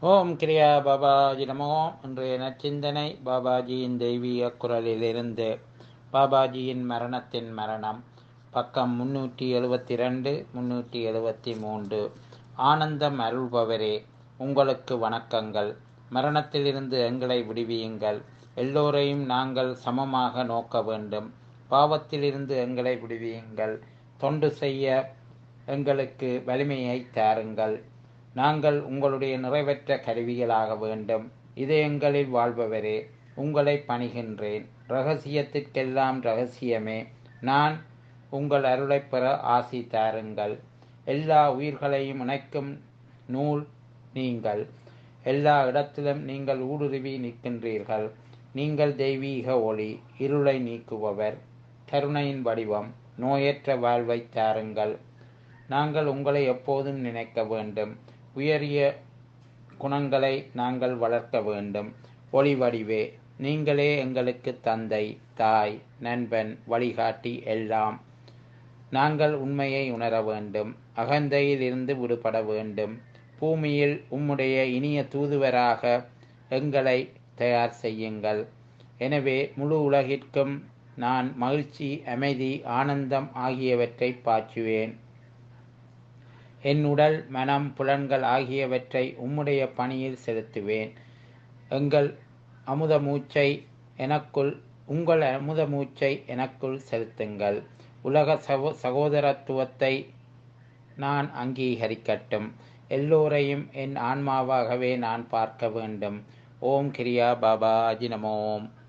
ஓம் கிரியா பாபாஜி நமோ இன்றைய நச்சிந்தனை பாபாஜியின் தெய்வீக குரலிலிருந்து பாபாஜியின் மரணத்தின் மரணம் பக்கம் முன்னூற்றி எழுபத்தி ரெண்டு முன்னூற்றி எழுபத்தி மூன்று ஆனந்தம் அருள்பவரே உங்களுக்கு வணக்கங்கள் மரணத்திலிருந்து எங்களை விடுவியுங்கள் எல்லோரையும் நாங்கள் சமமாக நோக்க வேண்டும் பாவத்திலிருந்து எங்களை விடுவியுங்கள் தொண்டு செய்ய எங்களுக்கு வலிமையை தாருங்கள் நாங்கள் உங்களுடைய நிறைவேற்ற கருவிகளாக வேண்டும் இதயங்களில் வாழ்பவரே உங்களை பணிகின்றேன் ரகசியத்திற்கெல்லாம் ரகசியமே நான் உங்கள் அருளைப் பெற ஆசி தாருங்கள் எல்லா உயிர்களையும் இணைக்கும் நூல் நீங்கள் எல்லா இடத்திலும் நீங்கள் ஊடுருவி நிற்கின்றீர்கள் நீங்கள் தெய்வீக ஒளி இருளை நீக்குபவர் கருணையின் வடிவம் நோயற்ற வாழ்வை தாருங்கள் நாங்கள் உங்களை எப்போதும் நினைக்க வேண்டும் உயரிய குணங்களை நாங்கள் வளர்க்க வேண்டும் ஒளி வடிவே நீங்களே எங்களுக்கு தந்தை தாய் நண்பன் வழிகாட்டி எல்லாம் நாங்கள் உண்மையை உணர வேண்டும் அகந்தையில் இருந்து விடுபட வேண்டும் பூமியில் உம்முடைய இனிய தூதுவராக எங்களை தயார் செய்யுங்கள் எனவே முழு உலகிற்கும் நான் மகிழ்ச்சி அமைதி ஆனந்தம் ஆகியவற்றை பாய்ச்சுவேன் என் உடல் மனம் புலன்கள் ஆகியவற்றை உம்முடைய பணியில் செலுத்துவேன் எங்கள் அமுத மூச்சை எனக்குள் உங்கள் அமுத மூச்சை எனக்குள் செலுத்துங்கள் உலக சகோ சகோதரத்துவத்தை நான் அங்கீகரிக்கட்டும் எல்லோரையும் என் ஆன்மாவாகவே நான் பார்க்க வேண்டும் ஓம் கிரியா பாபாஜி நமோம்